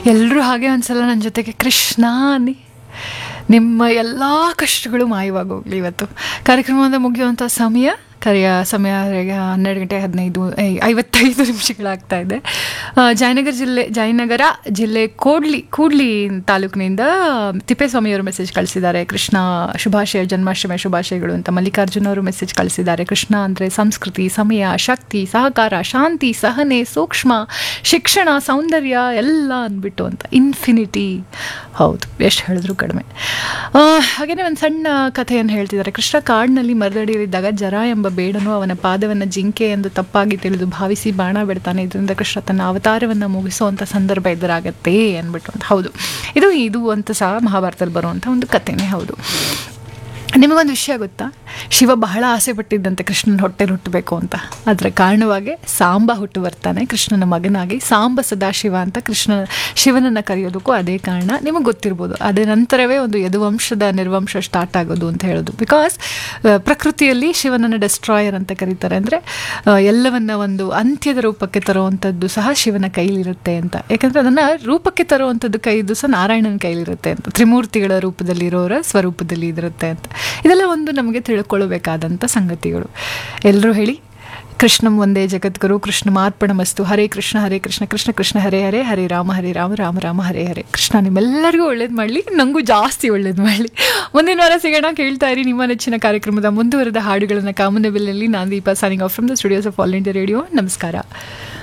ಎಲ್ಲರೂ ಹಾಗೆ ಒಂದ್ಸಲ ನನ್ನ ಜೊತೆಗೆ ಕೃಷ್ಣ ಅನ್ನಿ ನಿಮ್ಮ ಎಲ್ಲ ಕಷ್ಟಗಳು ಮಾಯವಾಗೋಗ್ಲಿ ಇವತ್ತು ಕಾರ್ಯಕ್ರಮದ ಮುಗಿಯುವಂಥ ಸಮಯ ಕರೆಯ ಸಮಯ ಈಗ ಹನ್ನೆರಡು ಗಂಟೆ ಹದಿನೈದು ಐ, ಐವತ್ತೈದು ನಿಮಿಷಗಳಾಗ್ತಾ ಇದೆ ಆ, ಜಯನಗರ ಜಿಲ್ಲೆ ಜಯನಗರ ಜಿಲ್ಲೆ ಕೋಡ್ಲಿ ಕೂಡ್ಲಿ ತಾಲೂಕಿನಿಂದ ತಿಪ್ಪೇಸ್ವಾಮಿಯವರು ಮೆಸೇಜ್ ಕಳಿಸಿದ್ದಾರೆ ಕೃಷ್ಣ ಶುಭಾಶಯ ಜನ್ಮಾಷ್ಟಮಿ ಶುಭಾಶಯಗಳು ಅಂತ ಮಲ್ಲಿಕಾರ್ಜುನ್ ಅವರು ಮೆಸೇಜ್ ಕಳಿಸಿದ್ದಾರೆ ಕೃಷ್ಣ ಅಂದರೆ ಸಂಸ್ಕೃತಿ ಸಮಯ ಶಕ್ತಿ ಸಹಕಾರ ಶಾಂತಿ ಸಹನೆ ಸೂಕ್ಷ್ಮ ಶಿಕ್ಷಣ ಸೌಂದರ್ಯ ಎಲ್ಲ ಅಂದ್ಬಿಟ್ಟು ಅಂತ ಇನ್ಫಿನಿಟಿ ಹೌದು ಎಷ್ಟು ಹೇಳಿದ್ರು ಕಡಿಮೆ ಆ, ಹಾಗೇನೆ ಒಂದು ಸಣ್ಣ ಕಥೆಯನ್ನು ಹೇಳ್ತಿದ್ದಾರೆ ಕೃಷ್ಣ ಕಾಡಿನಲ್ಲಿ ಮರದಡಿಯಲ್ಲಿದ್ದಾಗ ಜರ ಎಂಬ ಬೇಡನು ಅವನ ಪಾದವನ್ನು ಜಿಂಕೆ ಎಂದು ತಪ್ಪಾಗಿ ತಿಳಿದು ಭಾವಿಸಿ ಬಾಣ ಬಿಡ್ತಾನೆ ಇದರಿಂದ ಕೃಷ್ಣ ತನ್ನ ಅವತಾರವನ್ನು ಮುಗಿಸುವಂಥ ಸಂದರ್ಭ ಎದುರಾಗತ್ತೆ ಅಂದ್ಬಿಟ್ಟು ಅಂತ ಹೌದು ಇದು ಇದು ಅಂತ ಸಹ ಮಹಾಭಾರತದಲ್ಲಿ ಬರುವಂಥ ಒಂದು ಕಥೆನೇ ಹೌದು ನಿಮಗೊಂದು ವಿಷಯ ಗೊತ್ತಾ ಶಿವ ಬಹಳ ಆಸೆ ಪಟ್ಟಿದ್ದಂತೆ ಕೃಷ್ಣನ ಹೊಟ್ಟೆಲಿ ಹುಟ್ಟಬೇಕು ಅಂತ ಅದರ ಕಾರಣವಾಗಿ ಸಾಂಬ ಹುಟ್ಟು ಬರ್ತಾನೆ ಕೃಷ್ಣನ ಮಗನಾಗಿ ಸಾಂಬ ಸದಾಶಿವ ಅಂತ ಕೃಷ್ಣ ಶಿವನನ್ನು ಕರೆಯೋದಕ್ಕೂ ಅದೇ ಕಾರಣ ನಿಮಗೆ ಗೊತ್ತಿರ್ಬೋದು ಅದೇ ನಂತರವೇ ಒಂದು ಯದುವಂಶದ ನಿರ್ವಂಶ ಸ್ಟಾರ್ಟ್ ಆಗೋದು ಅಂತ ಹೇಳೋದು ಬಿಕಾಸ್ ಪ್ರಕೃತಿಯಲ್ಲಿ ಶಿವನನ್ನು ಡೆಸ್ಟ್ರಾಯರ್ ಅಂತ ಕರೀತಾರೆ ಅಂದರೆ ಎಲ್ಲವನ್ನ ಒಂದು ಅಂತ್ಯದ ರೂಪಕ್ಕೆ ತರುವಂಥದ್ದು ಸಹ ಶಿವನ ಕೈಲಿರುತ್ತೆ ಅಂತ ಯಾಕಂದರೆ ಅದನ್ನು ರೂಪಕ್ಕೆ ತರುವಂಥದ್ದು ಕೈದು ಸಹ ನಾರಾಯಣನ ಕೈಲಿರುತ್ತೆ ಅಂತ ತ್ರಿಮೂರ್ತಿಗಳ ರೂಪದಲ್ಲಿರೋರ ಸ್ವರೂಪದಲ್ಲಿ ಇದಿರುತ್ತೆ ಅಂತ ಇದೆಲ್ಲ ಒಂದು ನಮಗೆ ತಿಳ್ಕೊಳ್ಬೇಕಾದಂಥ ಸಂಗತಿಗಳು ಎಲ್ಲರೂ ಹೇಳಿ ಕೃಷ್ಣಂ ಒಂದೇ ಜಗದ್ಗುರು ಕೃಷ್ಣ ಮಾರ್ಪಣ ಮಸ್ತು ಹರೇ ಕೃಷ್ಣ ಹರೇ ಕೃಷ್ಣ ಕೃಷ್ಣ ಕೃಷ್ಣ ಹರೇ ಹರೇ ಹರೇ ರಾಮ ಹರೇ ರಾಮ ರಾಮ ರಾಮ ಹರೇ ಹರೇ ಕೃಷ್ಣ ನಿಮ್ಮೆಲ್ಲರಿಗೂ ಒಳ್ಳೇದು ಮಾಡಲಿ ನನಗೂ ಜಾಸ್ತಿ ಒಳ್ಳೇದು ಮಾಡಲಿ ಮುಂದಿನ ವಾರ ಸಿಗೋಣ ಕೇಳ್ತಾ ಇರಿ ನಿಮ್ಮ ನೆಚ್ಚಿನ ಕಾರ್ಯಕ್ರಮದ ಮುಂದುವರೆದ ಹಾಡುಗಳನ್ನು ಕಾಮನಬಿಲ್ಲಲ್ಲಿ ನಾನು Deepa signing off from the studios of All India Radio ನಮಸ್ಕಾರ